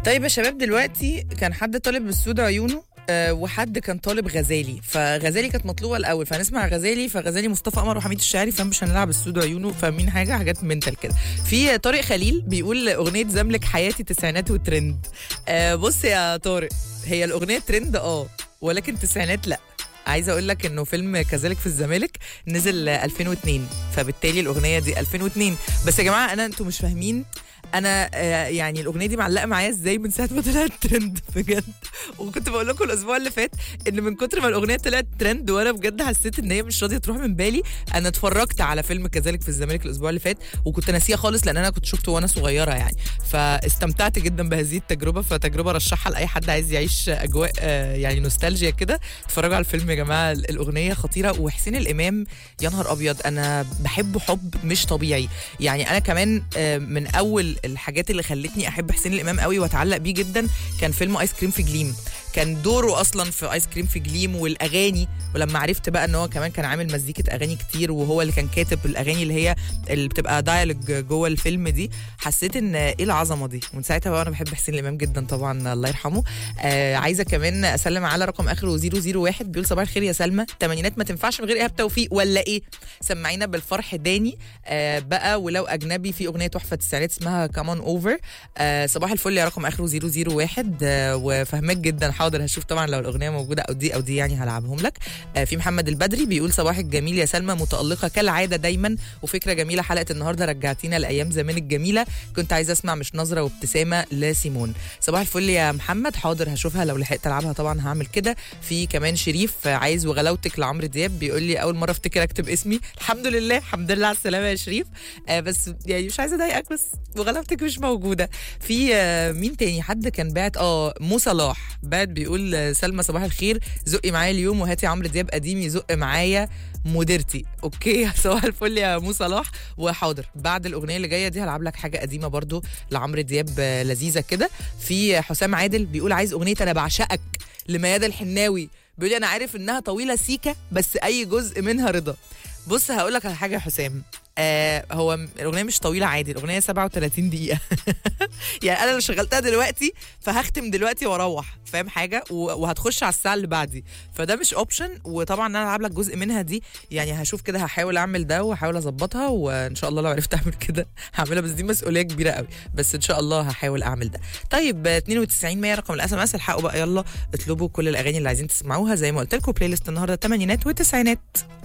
طيب يا شباب دلوقتي كان حد طالب بالسود عيونه آه، وحد كان طالب غزالي فغزالي كانت مطلوبه الاول فهنسمع غزالي فغزالي مصطفى قمر وحميد الشاعري فمش هنلعب السود عيونه فاهمين حاجه حاجات منتال كده في طارق خليل بيقول اغنيه زملك حياتي تسعينات وترند آه، بص يا طارق هي الاغنيه ترند اه ولكن تسعينات لا عايزه اقول لك انه فيلم كذلك في الزمالك نزل 2002 فبالتالي الاغنيه دي 2002 بس يا جماعه انا انتوا مش فاهمين انا آه، يعني الاغنيه دي معلقه معايا ازاي من ساعه ما طلعت ترند بجد وكنت بقول لكم الاسبوع اللي فات ان من كتر ما الاغنيه طلعت ترند وانا بجد حسيت ان هي مش راضيه تروح من بالي انا اتفرجت على فيلم كذلك في الزمالك الاسبوع اللي فات وكنت ناسيه خالص لان انا كنت شفته وانا صغيره يعني فاستمتعت جدا بهذه التجربه فتجربه رشحها لاي حد عايز يعيش اجواء آه، يعني نوستالجيا كده اتفرجوا على الفيلم يا جماعه الاغنيه خطيره وحسين الامام يا نهار ابيض انا بحبه حب مش طبيعي يعني انا كمان آه، من اول الحاجات اللي خلتني احب حسين الامام قوي واتعلق بيه جدا كان فيلم ايس كريم في جليم كان دوره اصلا في ايس كريم في جليم والاغاني ولما عرفت بقى ان هو كمان كان عامل مزيكه اغاني كتير وهو اللي كان كاتب الاغاني اللي هي اللي بتبقى دايلوج جوه الفيلم دي حسيت ان ايه العظمه دي ومن ساعتها بقى انا بحب حسين الامام جدا طبعا الله يرحمه آه عايزه كمان اسلم على رقم اخره 001 بيقول صباح الخير يا سلمى الثمانينات ما تنفعش من غير ايهاب توفيق ولا ايه سمعينا بالفرح داني آه بقى ولو اجنبي في اغنيه تحفه التسعينات اسمها كمان اوفر آه صباح الفل يا رقم اخره 001 آه وفهمك جدا حاضر هشوف طبعا لو الاغنيه موجوده او دي او دي يعني هلعبهم لك آه في محمد البدري بيقول صباح الجميل يا سلمى متالقه كالعاده دايما وفكره جميله حلقه النهارده رجعتينا لايام زمان الجميله كنت عايزه اسمع مش نظره وابتسامه لسيمون صباح الفل يا محمد حاضر هشوفها لو لحقت العبها طبعا هعمل كده في كمان شريف آه، عايز وغلاوتك لعمرو دياب بيقول لي اول مره افتكر اكتب اسمي الحمد لله الحمد لله على السلامه يا شريف آه بس يعني مش عايزه اضايقك بس وغلاوتك مش موجوده في آه مين تاني حد كان باعت اه مو صلاح بعت بيقول آه، سلمى صباح الخير زقي معايا اليوم وهاتي عمرو دياب قديم يزق معايا مديرتي اوكي صباح الفل يا مو صلاح وحاضر بعد الاغنيه اللي جايه دي هلعب لك حاجه قديمه برضو لعمرو دياب آه، لذيذه كده في حسام عادل بيقول عايز اغنيه انا بعشقك لميادة الحناوي بيقول لي انا عارف انها طويله سيكه بس اي جزء منها رضا بص هقول لك على حاجه يا حسام آه هو م- الاغنيه مش طويله عادي الاغنيه 37 دقيقه يعني انا لو شغلتها دلوقتي فهختم دلوقتي واروح فاهم حاجه و- وهتخش على الساعه اللي بعدي فده مش اوبشن وطبعا انا العب لك جزء منها دي يعني هشوف كده هحاول اعمل ده وهحاول اظبطها وان شاء الله لو عرفت اعمل كده هعملها بس دي مسؤوليه كبيره قوي بس ان شاء الله هحاول اعمل ده طيب آه، 92 100 رقم الاس ام اس الحقوا بقى يلا اطلبوا كل الاغاني اللي عايزين تسمعوها زي ما قلت لكم بلاي ليست النهارده الثمانينات والتسعينات